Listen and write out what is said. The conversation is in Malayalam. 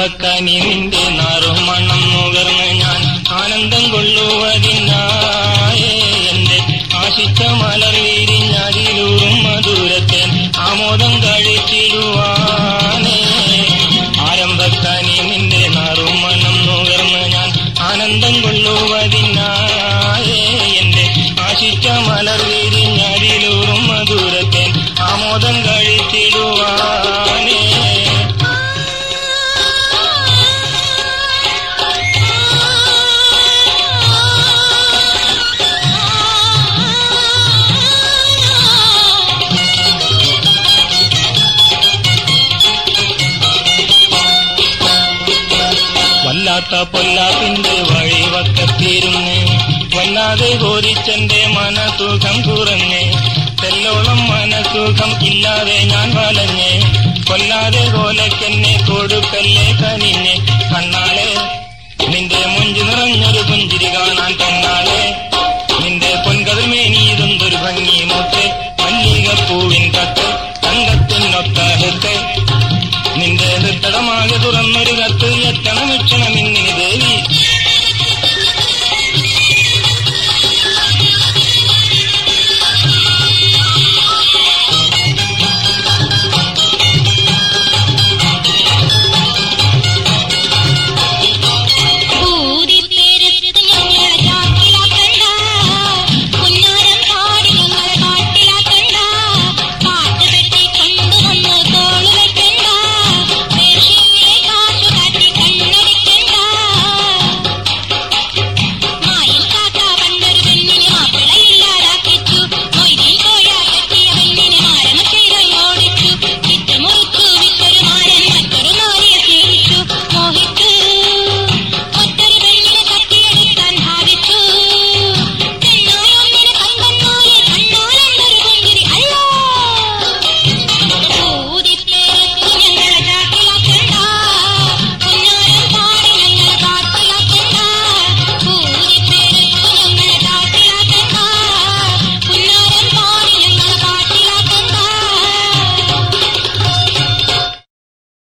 ആരംഭക്കനി നിന്റെ നാറും മണ്ണം നുകർന്ന് ഞാൻ ആനന്ദം കൊള്ളുവതിനായേ എന്റെ ആശിച്ച മലർ വിരിഞ്ഞതിലൂറും മധുരത്തെ ആമോദം കഴിച്ചിടുവാനേ ആരംഭക്കനി നിന്റെ നാറും മണ്ണം നുകർന്ന് ഞാൻ ആനന്ദം കൊള്ളുവതിനായേ എന്റെ ആശിച്ച മലർ വിരിഞ്ഞതിലൂറും മധുരത്തെ ആമോദം കഴിച്ചിടുവാനേ വല്ലാത്ത പൊല്ലാത്തിന്റെ വഴിവക്കത്തിരുന്ന് വല്ലാതെ കോരിച്ചെന്റെ മനസുഖം കുറഞ്ഞ് തെല്ലോളം മനസുഖം ഇല്ലാതെ ഞാൻ വലഞ്ഞ് കൊല്ലാതെ കോലക്കെന്നെ കൊടുക്കല്ലേ കനിഞ്ഞ് കണ്ണാലെ നിന്റെ മുഞ്ചു നിറഞ്ഞൊരു പുഞ്ചിരി കാണാൻ തന്നാലെ നിന്റെ പൊൻകതിർമേനി ഇതൊന്തൊരു ഭംഗി മുത്ത് മല്ലികപ്പൂവിൻ കത്ത് തങ്കത്തിനൊത്ത ഹെത്ത് നിന്റെ ഹൃത്തടമാകെ തുറന്നൊരു കത്ത് എത്തണം വെച്ചണം